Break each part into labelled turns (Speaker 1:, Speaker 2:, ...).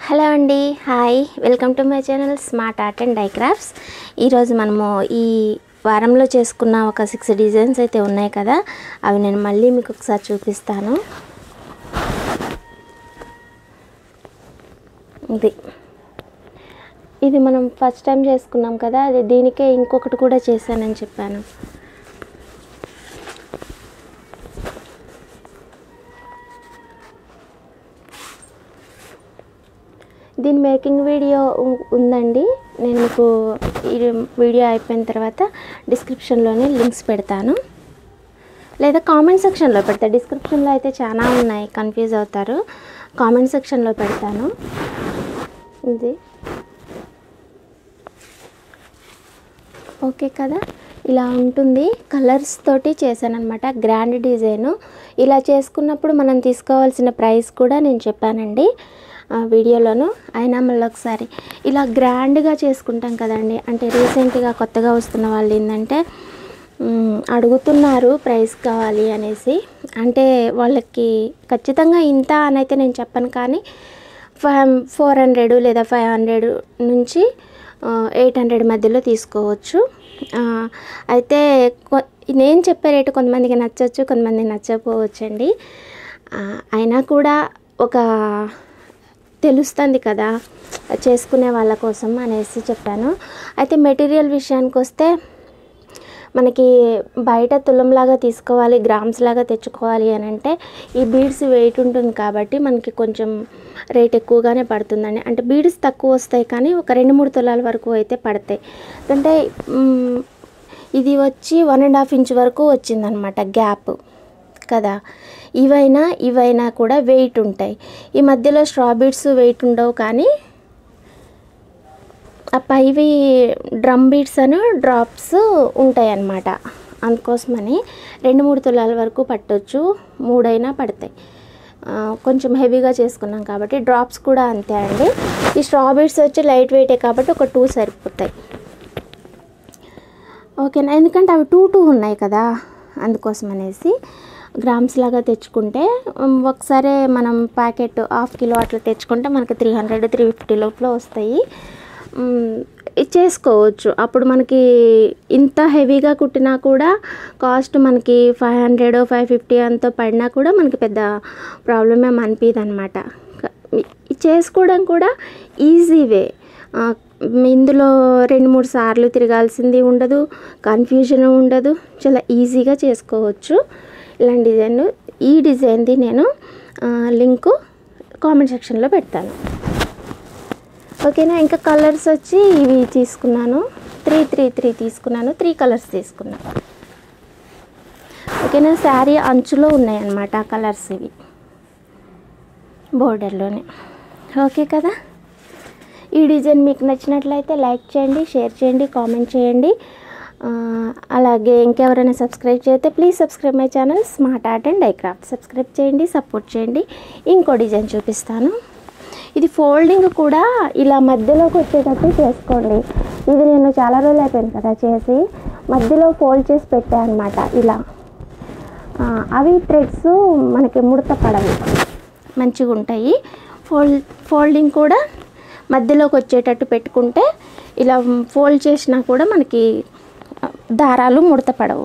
Speaker 1: Hello అండి hi welcome to my channel smart art and dye crafts ఈరోజు మనము ఈ వారంలో చేసుకున్న ఒక సిక్స్ డిజైన్స్ అయితే ఉన్నాయి కదా అవి నేను మళ్ళీ మీకు ఒకసారి చూపిస్తాను ఇది ఇది మనం ఫస్ట్ టైం చేసుకున్నాం కదా అది దీనికే ఇంకొకటి కూడా చేశానని చెప్పాను దీని మేకింగ్ వీడియో ఉ- ఉందండి నేను మీకు ఈ వీడియో అయిపోయిన తర్వాత డిస్క్రిప్షన్లోనే లింక్స్ పెడతాను లేదా కామెంట్ సెక్షన్లో పెడతా డిస్క్రిప్షన్లో అయితే చాలా ఉన్నాయి కన్ఫ్యూజ్ అవుతారు కామెంట్ సెక్షన్లో పెడతాను ఇది ఓకే కదా ఇలా ఉంటుంది కలర్స్ తోటి చేశానమాట గ్రాండ్ డిజైన్ ఇలా చేసుకున్నప్పుడు మనం తీసుకోవాల్సిన ప్రైస్ కూడా నేను చెప్పానండి ఆ వీడియోలోను అయినా మళ్ళీ ఒకసారి ఇలా గ్రాండ్గా చేసుకుంటాం కదండి అంటే రీసెంట్గా కొత్తగా వస్తున్న వాళ్ళు ఏంటంటే మ్, అడుగుతున్నారు ప్రైస్ కావాలి అనేసి అంటే వాళ్ళకి ఖచ్చితంగా ఇంత అని అయితే నేను చెప్పను కానీ ఫైవ్ ఫోర్ హండ్రెడ్ లేదా ఫైవ్ హండ్రెడ్ నుంచి ఎయిట్ హండ్రెడ్ మధ్యలో తీసుకోవచ్చు ఆ, అయితే కొ- నేను చెప్పే రేటు కొంతమందికి నచ్చవచ్చు కొంతమందికి నచ్చకపోవచ్చు అండి ఆ, అయినా కూడా ఒక తెలుస్తుంది కదా చేసుకునే వాళ్ళ కోసం అనేసి చెప్పాను అయితే మెటీరియల్ విషయానికి వస్తే మనకి బయట తులంలాగా తీసుకోవాలి గ్రామ్స్ లాగా తెచ్చుకోవాలి అని అంటే ఈ బీడ్స్ వెయిట్ ఉంటుంది కాబట్టి మనకి కొంచెం రేట్ ఎక్కువగానే పడుతుందండి అంటే బీడ్స్ తక్కువ వస్తాయి కానీ ఒక రెండు మూడు తులాల వరకు అయితే పడతాయి అంటే మ్, ఇది వచ్చి వన్ అండ్ హాఫ్ ఇంచ్ వరకు వచ్చిందనమాట గ్యాప్ కదా ఇవైనా ఇవైనా కూడా వెయిట్ ఉంటాయి ఈ మధ్యలో స్ట్రా బీడ్స్ వెయిట్ ఉండవు కానీ ఆ పైవి డ్రమ్ బీట్స్ అని డ్రాప్స్ ఉంటాయి అన్నమాట అందుకోసమని రెండు మూడు తులాల వరకు పట్టొచ్చు మూడైనా పడతాయి ఆ, కొంచెం హెవీగా చేసుకున్నాం కాబట్టి డ్రాప్స్ కూడా అంతే అండి ఈ స్ట్రా బీట్స్ వచ్చి లైట్ వెయిటే కాబట్టి ఒక టూ సరిపోతాయి ఓకేనా ఎందుకంటే అవి టూ టూ ఉన్నాయి కదా అందుకోసం అనేసి గ్రామ్స్ లాగా తెచ్చుకుంటే ఉమ్, ఒకసారి మనం ప్యాకెట్ హాఫ్ కిలో అట్లా తెచ్చుకుంటే మనకి త్రీ హండ్రెడ్ త్రీ ఫిఫ్టీ లోపల వస్తాయి ఉమ్, ఇది చేసుకోవచ్చు అప్పుడు మనకి ఇంత హెవీగా కుట్టినా కూడా కాస్ట్ మనకి ఫైవ్ హండ్రెడ్ ఫైవ్ ఫిఫ్టీ అంత పడినా కూడా మనకి పెద్ద ప్రాబ్లమ్ ఏం అనిపించదు అనమాట చేసుకోవడం కూడా ఈజీ వే ఆ, ఇందులో రెండు మూడు సార్లు తిరగాల్సింది ఉండదు కన్ఫ్యూజన్ ఉండదు చాలా ఈజీగా చేసుకోవచ్చు ఇలాంటి డిజైన్ ఈ డిజైన్ది నేను ఆ, లింకు కామెంట్ సెక్షన్లో పెడతాను ఓకేనా ఇంకా కలర్స్ వచ్చి ఇవి తీసుకున్నాను త్రీ త్రీ త్రీ తీసుకున్నాను త్రీ కలర్స్ తీసుకున్నాను ఓకేనా శారీ అంచులో ఉన్నాయన్నమాట ఆ కలర్స్ ఇవి బోర్డర్లోనే ఓకే కదా ఈ డిజైన్ మీకు నచ్చినట్లయితే లైక్ చేయండి షేర్ చేయండి కామెంట్ చేయండి ఆ, అలాగే ఇంకెవరైనా సబ్స్క్రైబ్ చేస్తే please subscribe my channel smart art and dye craft subscribe చేయండి సపోర్ట్ చేయండి ఇంకో డిజైన్ చూపిస్తాను ఇది ఫోల్డింగ్ కూడా ఇలా మధ్యలోకి వచ్చేటట్టు చేసుకోండి ఇది నేను చాలా రోజులు అయిపోయింది కదా చేసి మధ్యలో ఫోల్డ్ చేసి పెట్టాను అనమాట ఇలా ఆ, అవి థ్రెడ్స్ మనకి ముడత పడవు మంచిగా ఉంటాయి ఫోల్డ్ ఫోల్డింగ్ కూడా మధ్యలోకి వచ్చేటట్టు పెట్టుకుంటే ఇలా ఫోల్డ్ చేసినా కూడా మనకి ఆ, దారాలు ముడత పడవు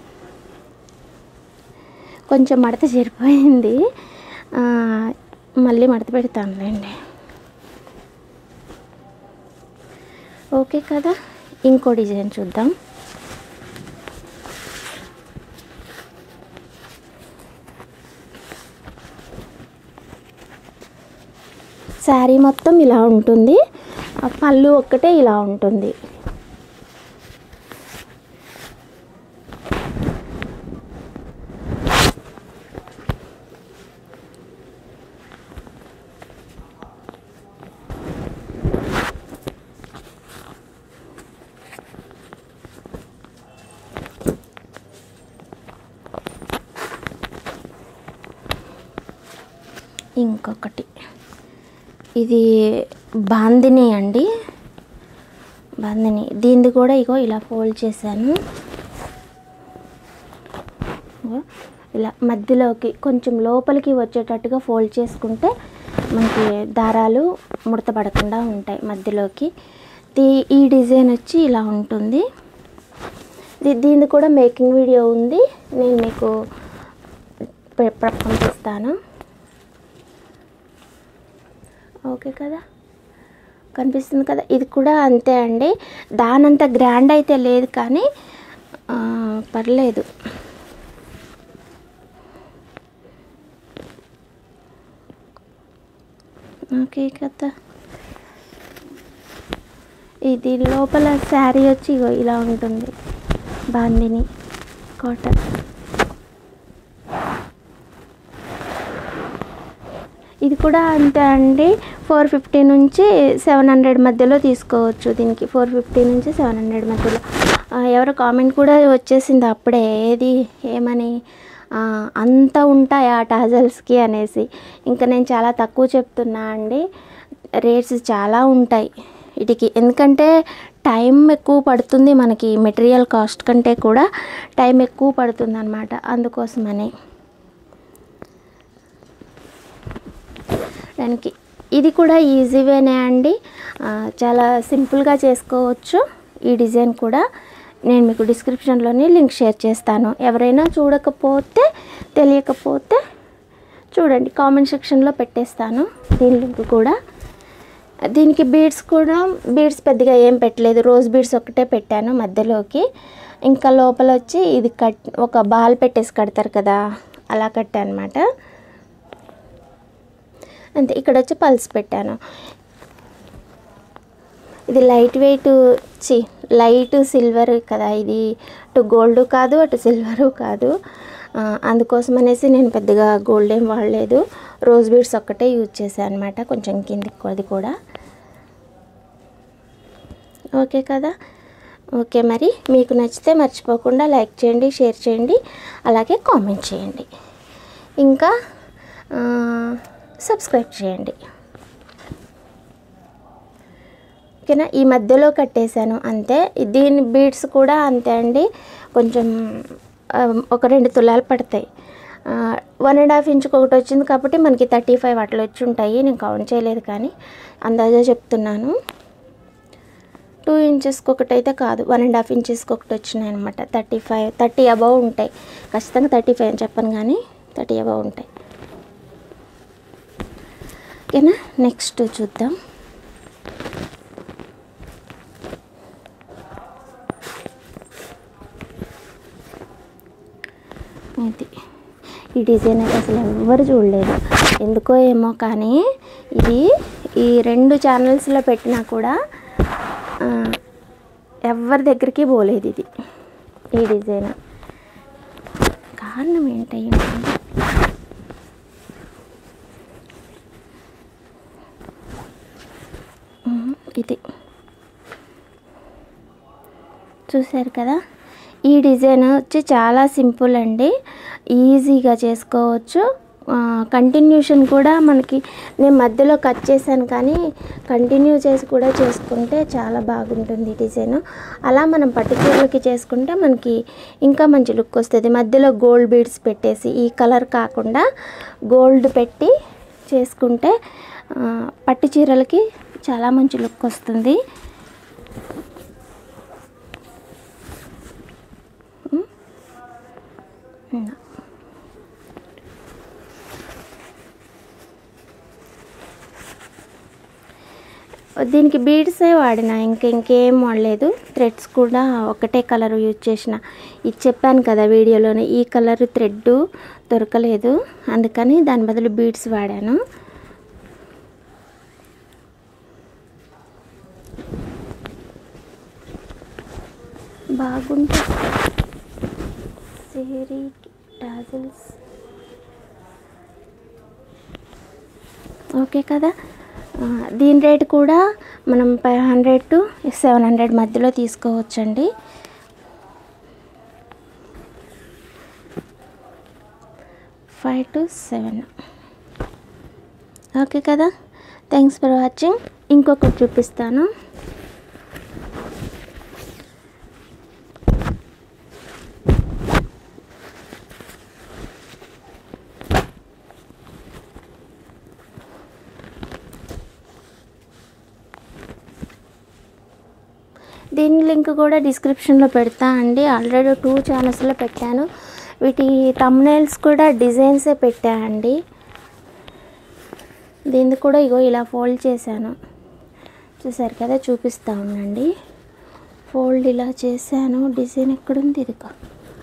Speaker 1: కొంచెం మడత సరిపోయింది ఆ, మళ్ళీ మడత పెడతానులేండి ఓకే కదా ఇంకో డిజైన్ చూద్దాం శారీ మొత్తం ఇలా ఉంటుంది ఆ పళ్ళు ఒక్కటే ఇలా ఉంటుంది ఇంకొకటి ఇది బాందిని అండి బాందిని దీనిది కూడా ఇగో ఇలా ఫోల్డ్ చేశాను ఇగో ఇలా మధ్యలోకి కొంచెం లోపలికి వచ్చేటట్టుగా ఫోల్డ్ చేసుకుంటే మనకి దారాలు ముడత పడకుండా ఉంటాయి మధ్యలోకి దీ ఈ డిజైన్ వచ్చి ఇలా ఉంటుంది దీ దీని కూడా మేకింగ్ వీడియో ఉంది నేను మీకు పె- పె- పంపిస్తాను ఓకే కదా కనిపిస్తుంది కదా ఇది కూడా అంతే అండి దానంత గ్రాండ్ అయితే లేదు కానీ ఆ, పర్లేదు ఓకే కదా ఇది లోపల శారీ వచ్చి ఇగో ఇలా ఉంటుంది బాందిని కాటన్ ఇది కూడా అంతే అండి ఫోర్ ఫిఫ్టీ నుంచి సెవెన్ హండ్రెడ్ మధ్యలో తీసుకోవచ్చు దీనికి ఫోర్ ఫిఫ్టీ నుంచి సెవెన్ హండ్రెడ్ మధ్యలో ఆ, ఎవరో కామెంట్ కూడా వచ్చేసింది అప్పుడే ఏది ఏమని ఆ, అంత ఉంటాయి ఆ టాజల్స్కి అనేసి ఇంకా నేను చాలా తక్కువ చెప్తున్నా అండి రేట్స్ చాలా ఉంటాయి వీటికి ఎందుకంటే టైం ఎక్కువ పడుతుంది మనకి మెటీరియల్ కాస్ట్ కంటే కూడా టైం ఎక్కువ పడుతుంది అనమాట అందుకోసమని దానికి ఇది కూడా ఈజీ వేనే అండి ఆ, చాలా సింపుల్గా చేసుకోవచ్చు ఈ డిజైన్ కూడా నేను మీకు డిస్క్రిప్షన్లోని లింక్ షేర్ చేస్తాను ఎవరైనా చూడకపోతే తెలియకపోతే చూడండి కామెంట్ సెక్షన్లో పెట్టేస్తాను దీని లింక్ కూడా దీనికి బీడ్స్ కూడా బీడ్స్ పెద్దగా ఏం పెట్టలేదు రోజ్ బీడ్స్ ఒకటే పెట్టాను మధ్యలోకి ఇంకా లోపల వచ్చి ఇది కట్ ఒక బాల్ పెట్టేసి కడతారు కదా అలా కట్టా అనమాట అంతే ఇక్కడ వచ్చి పల్స్ పెట్టాను ఇది లైట్ వెయిట్ చి లైట్ సిల్వర్ కదా ఇది అటు గోల్డ్ కాదు అటు సిల్వరు కాదు ఆ, అందుకోసం అనేసి నేను పెద్దగా గోల్డ్ ఏం వాడలేదు రోజ్ బీడ్స్ ఒక్కటే యూజ్ చేశాను అనమాట కొంచెం కిందికి అది కూడా ఓకే కదా ఓకే మరి మీకు నచ్చితే మర్చిపోకుండా లైక్ చేయండి షేర్ చేయండి అలాగే కామెంట్ చేయండి ఇంకా ఆ, సబ్స్క్రైబ్ చేయండి ఓకేనా ఈ మధ్యలో కట్టేశాను అంతే దీని బీడ్స్ కూడా అంతే అండి కొంచెం ఆ, ఒక రెండు తులాలు పడతాయి వన్ అండ్ హాఫ్ ఇంచుకి ఒకటి వచ్చింది కాబట్టి మనకి థర్టీ ఫైవ్ అట్లా వచ్చి ఉంటాయి నేను కౌంట్ చేయలేదు కానీ అందాజా చెప్తున్నాను టూ ఇంచెస్కి ఒకటి అయితే కాదు వన్ అండ్ హాఫ్ ఇంచెస్కి ఒకటి వచ్చినాయి అనమాట థర్టీ ఫైవ్ థర్టీ అబవ్ ఉంటాయి ఖచ్చితంగా థర్టీ ఫైవ్ అని చెప్పను కానీ థర్టీ అబవ్ ఉంటాయి ఓకేనా నెక్స్ట్ చూద్దాం ఇది ఈ డిజైన్ అయితే అసలు ఎవ్వరు చూడలేదు ఎందుకో ఏమో కానీ ఇది ఈ రెండు ఛానల్స్లో పెట్టినా కూడా ఆ, ఎవరి దగ్గరికి పోలేదు ఇది ఈ డిజైన్ కారణం ఏంటై ఉంటుంది ఉమ్, ఇది చూశారు కదా ఈ డిజైన్ వచ్చి చాలా సింపుల్ అండి ఈజీగా చేసుకోవచ్చు కంటిన్యూషన్ కూడా మనకి నేను మధ్యలో కట్ చేశాను కానీ కంటిన్యూ చేసి కూడా చేసుకుంటే చాలా బాగుంటుంది డిజైన్ అలా మనం పట్టు చీరలకి చేసుకుంటే మనకి ఇంకా మంచి లుక్ వస్తుంది మధ్యలో గోల్డ్ బీడ్స్ పెట్టేసి ఈ కలర్ కాకుండా గోల్డ్ పెట్టి చేసుకుంటే ఆ, పట్టు చీరలకి చాలా మంచి లుక్ వస్తుంది ఉమ్. దీనికి బీడ్సే వాడిన ఇంక ఇంకేం వాడలేదు థ్రెడ్స్ కూడా ఒకటే కలర్ యూజ్ చేసిన ఇది చెప్పాను కదా వీడియోలోనే ఈ కలర్ థ్రెడ్ దొరకలేదు అందుకని దాని బదులు బీడ్స్ వాడాను బాగుంటుంది సేరీ టాజిల్స్ ఓకే కదా ఆ, దీని రేట్ కూడా మనం five hundred to seven hundred మధ్యలో తీసుకోవచ్చండి ఫైవ్ టు సెవెన్ ఓకే కదా థ్యాంక్స్ ఫర్ వాచింగ్ ఇంకొకటి చూపిస్తాను దీని లింక్ కూడా డిస్క్రిప్షన్లో పెడతా అండి ఆల్రెడీ టూ ఛానల్స్లో పెట్టాను వీటి తమ్నైల్స్ కూడా డిజైన్సే పెట్టానండి దీన్ని కూడా ఇగో ఇలా ఫోల్డ్ చేశాను చూసారు కదా చూపిస్తా ఉండండి ఫోల్డ్ ఇలా చేశాను డిజైన్ ఎక్కడుంది ఇదిగో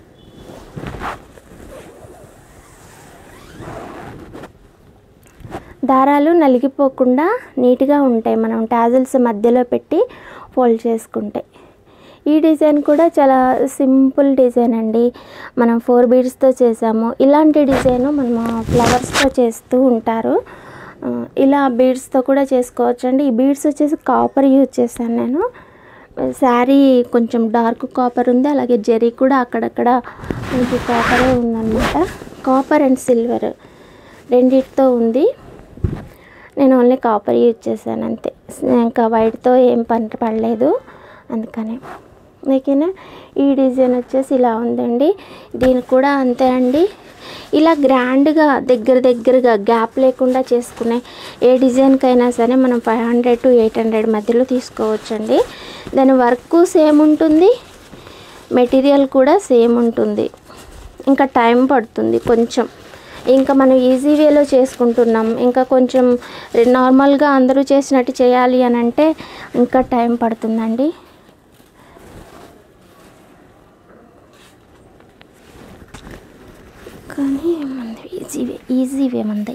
Speaker 1: దారాలు నలిగిపోకుండా నీట్గా ఉంటాయి మనం టాజిల్స్ మధ్యలో పెట్టి ఫోల్డ్ చేసుకుంటే ఈ డిజైన్ కూడా చాలా సింపుల్ డిజైన్ అండి మనం ఫోర్ బీడ్స్తో చేసాము ఇలాంటి డిజైన్ మనము ఫ్లవర్స్తో చేస్తూ ఉంటారు ఆ, ఇలా బీడ్స్తో కూడా చేసుకోవచ్చు అండి ఈ బీడ్స్ వచ్చేసి కాపర్ యూజ్ చేశాను నేను శారీ కొంచెం డార్క్ కాపర్ ఉంది అలాగే జెరీ కూడా అక్కడక్కడ మనకి కాపరే ఉందన్నమాట కాపర్ అండ్ సిల్వర్ రెండిటితో ఉంది నేను ఓన్లీ కాపర్ యూజ్ చేశాను అంతే ఇంకా వైట్తో ఏం పని పడలేదు అందుకని ఓకేనా ఈ డిజైన్ వచ్చేసి ఇలా ఉందండి దీనికి కూడా అంతే అండి ఇలా గ్రాండ్గా దగ్గర దగ్గరగా గ్యాప్ లేకుండా చేసుకునే ఏ డిజైన్కైనా సరే మనం five hundred to eight hundred మధ్యలో తీసుకోవచ్చండి దాని వర్క్ సేమ్ ఉంటుంది మెటీరియల్ కూడా సేమ్ ఉంటుంది ఇంకా టైం పడుతుంది కొంచెం ఇంకా మనం ఈజీ వేలో చేసుకుంటున్నాం ఇంకా కొంచెం నార్మల్గా అందరూ చేసినట్టు చేయాలి అని అంటే ఇంకా టైం పడుతుందండి కానీ మంది ఈజీ వే ఈజీ వే మంది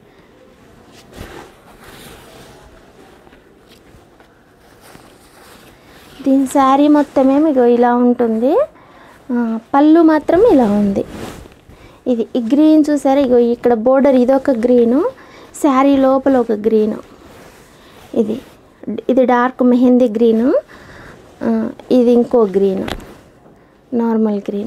Speaker 1: దీని శారీ మొత్తమేమో ఇగో ఇలా ఉంటుంది ఆ, పళ్ళు మాత్రం ఇలా ఉంది ఇది ఈ గ్రీన్ చూసారా ఇగో ఇక్కడ బోర్డర్ ఇదొక గ్రీను శారీ లోపల ఒక గ్రీను ఇది ఇది డార్క్ మెహందీ గ్రీను ఆ, ఇది ఇంకో గ్రీను నార్మల్ గ్రీన్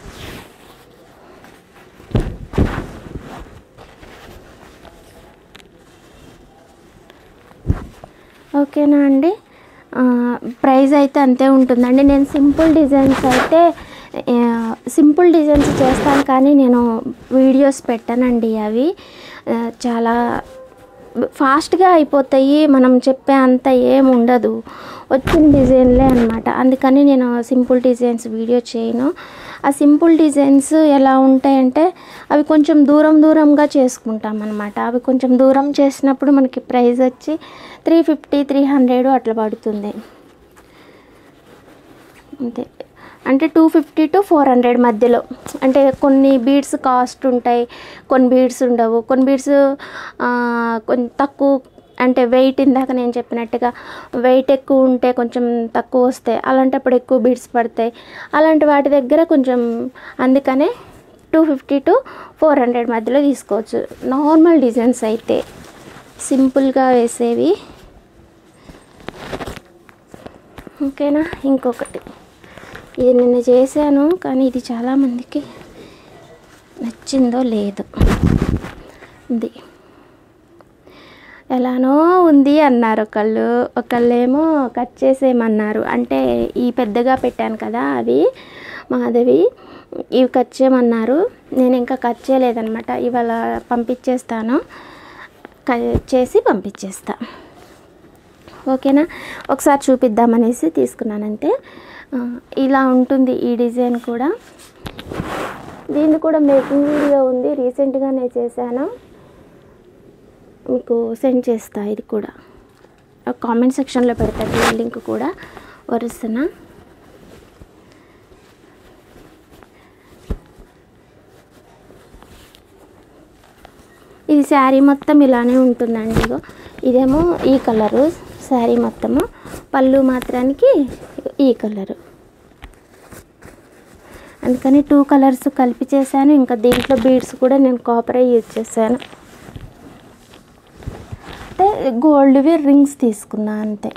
Speaker 1: ఓకేనా అండి ఆ, ప్రైస్ అయితే అంతే ఉంటుందండి నేను సింపుల్ డిజైన్స్ అయితే ఆ, సింపుల్ డిజైన్స్ చేస్తాను కానీ నేను వీడియోస్ పెట్టానండి అవి ఆ, చాలా ఫాస్ట్గా అయిపోతాయి మనం చెప్పే అంత ఏం ఉండదు వచ్చిన డిజైన్లే అనమాట అందుకని నేను సింపుల్ డిజైన్స్ వీడియో చేయను ఆ సింపుల్ డిజైన్స్ ఎలా ఉంటాయంటే అవి కొంచెం దూరం దూరంగా చేసుకుంటాం అనమాట అవి కొంచెం దూరం చేసినప్పుడు మనకి ప్రైస్ వచ్చి త్రీ ఫిఫ్టీ త్రీ హండ్రెడ్ అట్లా పడుతుంది అంతే అంటే two fifty to four hundred మధ్యలో అంటే కొన్ని బీడ్స్ కాస్ట్ ఉంటాయి కొన్ని బీడ్స్ ఉండవు కొన్ని బీడ్స్ కొంచెం తక్కువ అంటే వెయిట్ ఇందాక నేను చెప్పినట్టుగా వెయిట్ ఎక్కువ ఉంటే కొంచెం తక్కువ వస్తాయి అలాంటప్పుడు ఎక్కువ బీడ్స్ పడతాయి అలాంటి వాటి దగ్గర కొంచెం అందుకనే two fifty to four hundred మధ్యలో తీసుకోవచ్చు నార్మల్ డిజైన్స్ అయితే సింపుల్గా వేసేవి ఓకేనా ఇంకొకటి ఇది నిన్న చేశాను కానీ ఇది చాలామందికి నచ్చిందో లేదు ఇది ఎలానో ఉంది అన్నారు ఒకళ్ళు ఒకళ్ళేమో కట్ చేసేయమన్నారు అంటే ఈ పెద్దగా పెట్టాను కదా అవి మాధవి ఇవి కట్ చేయమన్నారు నేను ఇంకా కట్ చేయలేదన్నమాట ఇవాళ పంపించేస్తాను కట్ చేసి పంపించేస్తా ఓకేనా ఒకసారి చూపిద్దామనేసి తీసుకున్నానంతే ఆ, ఇలా ఉంటుంది ఈ డిజైన్ కూడా దీన్ని కూడా మేకింగ్ వీడియో ఉంది రీసెంట్గా నేను చేశాను మీకు సెండ్ చేస్తా ఇది కూడా కామెంట్ సెక్షన్లో పెడతాను ఈ లింక్ కూడా వరుసన ఇది శారీ మొత్తం ఇలానే ఉంటుందండి ఇగో ఇదేమో ఈ కలరు శారీ మొత్తము పళ్ళు మాత్రానికి ఈ కలరు అందుకని టూ కలర్స్ కలిపి చేశాను ఇంకా దీంట్లో బీడ్స్ కూడా నేను కాపరే యూజ్ చేశాను అంటే గోల్డ్వి రింగ్స్ తీసుకున్నా అంతే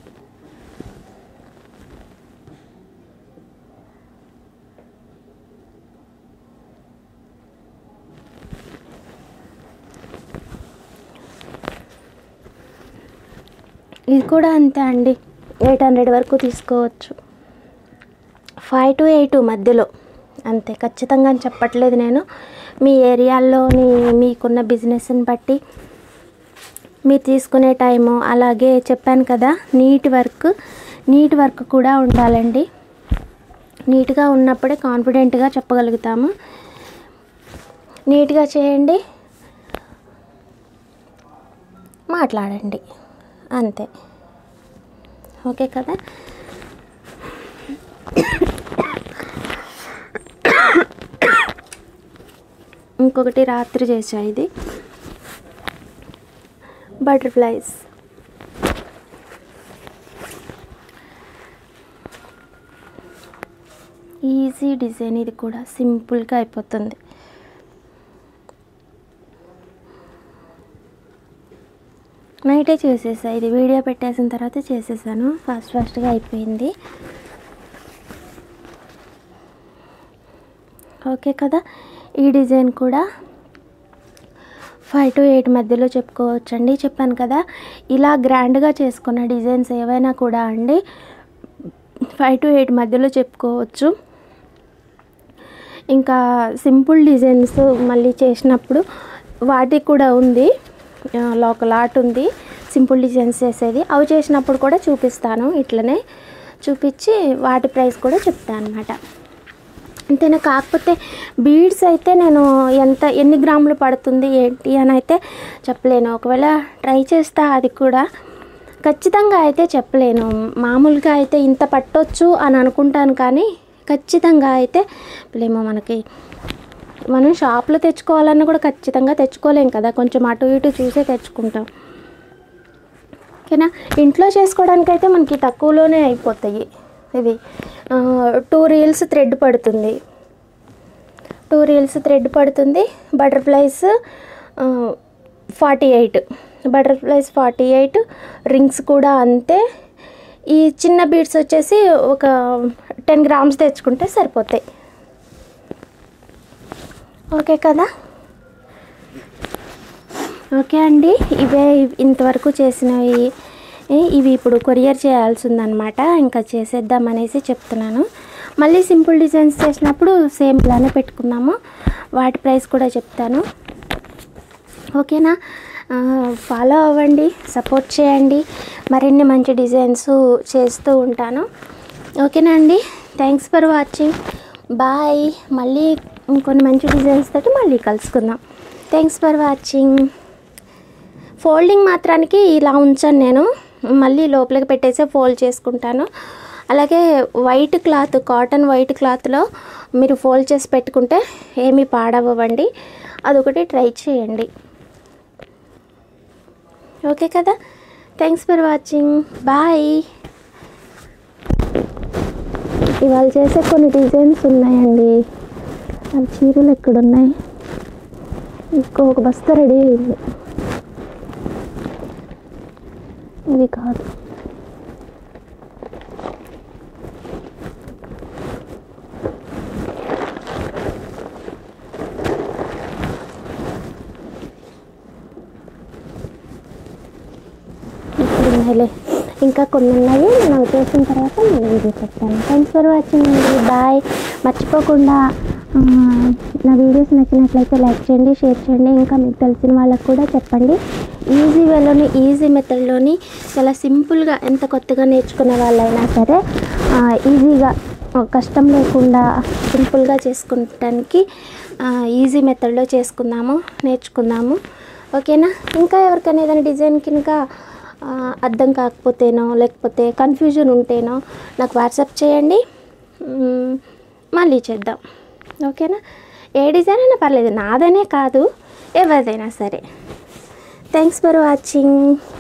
Speaker 1: ఇది కూడా అంతే అండి ఎయిట్ హండ్రెడ్ వరకు తీసుకోవచ్చు ఫైవ్ టు ఎయిట్ మధ్యలో అంతే ఖచ్చితంగా అని చెప్పట్లేదు నేను మీ ఏరియాల్లోని మీకున్న బిజినెస్ని బట్టి మీరు తీసుకునే టైము అలాగే చెప్పాను కదా నీట్ వర్క్ నీట్ వర్క్ కూడా ఉండాలండి నీట్గా ఉన్నప్పుడే కాన్ఫిడెంట్గా చెప్పగలుగుతాము నీట్గా చేయండి మాట్లాడండి అంతే ఓకే కదా ఇంకొకటి రాత్రి చేసా ఇది బటర్ఫ్లైస్ ఈజీ డిజైన్ ఇది కూడా సింపుల్గా అయిపోతుంది నైటే చేసేసా ఇది వీడియో పెట్టేసిన తర్వాత చేసేసాను ఫాస్ట్ ఫాస్ట్గా అయిపోయింది ఓకే కదా ఈ డిజైన్ కూడా ఫైవ్ టు ఎయిట్ మధ్యలో చెప్పుకోవచ్చండి చెప్పాను కదా ఇలా గ్రాండ్గా చేసుకున్న డిజైన్స్ ఏవైనా కూడా అండి ఫైవ్ టు ఎయిట్ మధ్యలో చెప్పుకోవచ్చు ఇంకా సింపుల్ డిజైన్స్ మళ్ళీ చేసినప్పుడు వాటికి కూడా ఉంది ఆ, లోకల్ ఆర్ట్ ఉంది సింపుల్ డిజైన్స్ చేసేది అవి చేసినప్పుడు కూడా చూపిస్తాను ఇట్లనే చూపించి వాటి ప్రైస్ కూడా చెప్తాను అనమాట అంతేనా కాకపోతే బీడ్స్ అయితే నేను ఎంత ఎన్ని గ్రాములు పడుతుంది ఏంటి అని అయితే చెప్పలేను ఒకవేళ ట్రై చేస్తా అది కూడా ఖచ్చితంగా అయితే చెప్పలేను మామూలుగా అయితే ఇంత పట్టొచ్చు అని అనుకుంటాను కానీ ఖచ్చితంగా అయితే లేమో మనకి మనం షాప్లో తెచ్చుకోవాలన్నా కూడా ఖచ్చితంగా తెచ్చుకోలేం కదా కొంచెం అటు ఇటు చూసే తెచ్చుకుంటాం ఓకేనా ఇంట్లో చేసుకోవడానికైతే మనకి తక్కువలోనే అయిపోతాయి ఇవి టూ రీల్స్ థ్రెడ్ పడుతుంది టూ రీల్స్ థ్రెడ్ పడుతుంది butterflies forty eight butterflies forty eight rings కూడా అంతే ఈ చిన్న బీడ్స్ వచ్చేసి ఒక టెన్ గ్రామ్స్ తెచ్చుకుంటే సరిపోతాయి ఓకే కదా ఓకే అండి ఇవే ఇంతవరకు చేసినవి ఏ- ఇవి ఇప్పుడు కొరియర్ చేయాల్సి ఉందన్నమాట ఇంకా చేసేద్దాం అనేసి చెప్తున్నాను మళ్ళీ సింపుల్ డిజైన్స్ చేసినప్పుడు సేమ్ ఇలానే పెట్టుకున్నాము వాటి ప్రైస్ కూడా చెప్తాను ఓకేనా ఆ, ఫాలో అవ్వండి సపోర్ట్ చేయండి మరిన్ని మంచి డిజైన్స్ చేస్తూ ఉంటాను ఓకేనా అండి థ్యాంక్స్ ఫర్ వాచింగ్ బాయ్ మళ్ళీ ఇంకొన్ని మంచి డిజైన్స్ తోటి మళ్ళీ కలుసుకుందాం థ్యాంక్స్ ఫర్ వాచింగ్ ఫోల్డింగ్ మాత్రానికి ఇలా ఉంచాను నేను మళ్ళీ లోపలికి పెట్టేసి ఫోల్డ్ చేసుకుంటాను అలాగే వైట్ క్లాత్ కాటన్ వైట్ క్లాత్లో మీరు ఫోల్డ్ చేసి పెట్టుకుంటే ఏమీ పాడవ్వండి అదొకటి ట్రై చేయండి ఓకే కదా థ్యాంక్స్ ఫర్ వాచింగ్ బాయ్ ఇవాళ చేసే కొన్ని డిజైన్స్ ఉన్నాయండి అవి చీరలు ఎక్కడున్నాయి ఇంకొక బస్తా రెడీ అయింది ఇవి కాదు ఇప్పుడు ఉన్నాయిలే ఇంకా కొన్ని ఉన్నాయి నేను అవి చేసిన తర్వాత నేను వీడియో చెప్తాను థ్యాంక్స్ ఫర్ వాచింగ్ అండి బాయ్ మర్చిపోకుండా ఆ, నా వీడియోస్ నచ్చినట్లయితే లైక్ చేయండి షేర్ చేయండి ఇంకా మీకు తెలిసిన వాళ్ళకు కూడా చెప్పండి ఈజీ వేలోని ఈజీ మెథడ్లోని చాలా సింపుల్గా ఎంత కొత్తగా నేర్చుకునే వాళ్ళైనా సరే ఆ, ఈజీగా ఆ, కష్టం లేకుండా సింపుల్గా చేసుకుంటానికి ఆ, ఈజీ మెథడ్లో చేసుకుందాము నేర్చుకుందాము ఓకేనా ఇంకా ఎవరికైనా ఏదైనా డిజైన్కి ఇంకా ఆ, అర్థం కాకపోతేనో లేకపోతే కన్ఫ్యూజన్ ఉంటేనో నాకు వాట్సాప్ చేయండి మ్, మళ్ళీ చేద్దాం ఓకేనా ఏ డిజైన్ అయినా పర్లేదు నాదనే కాదు ఎవరిదైనా సరే థ్యాంక్స్ ఫర్ వాచింగ్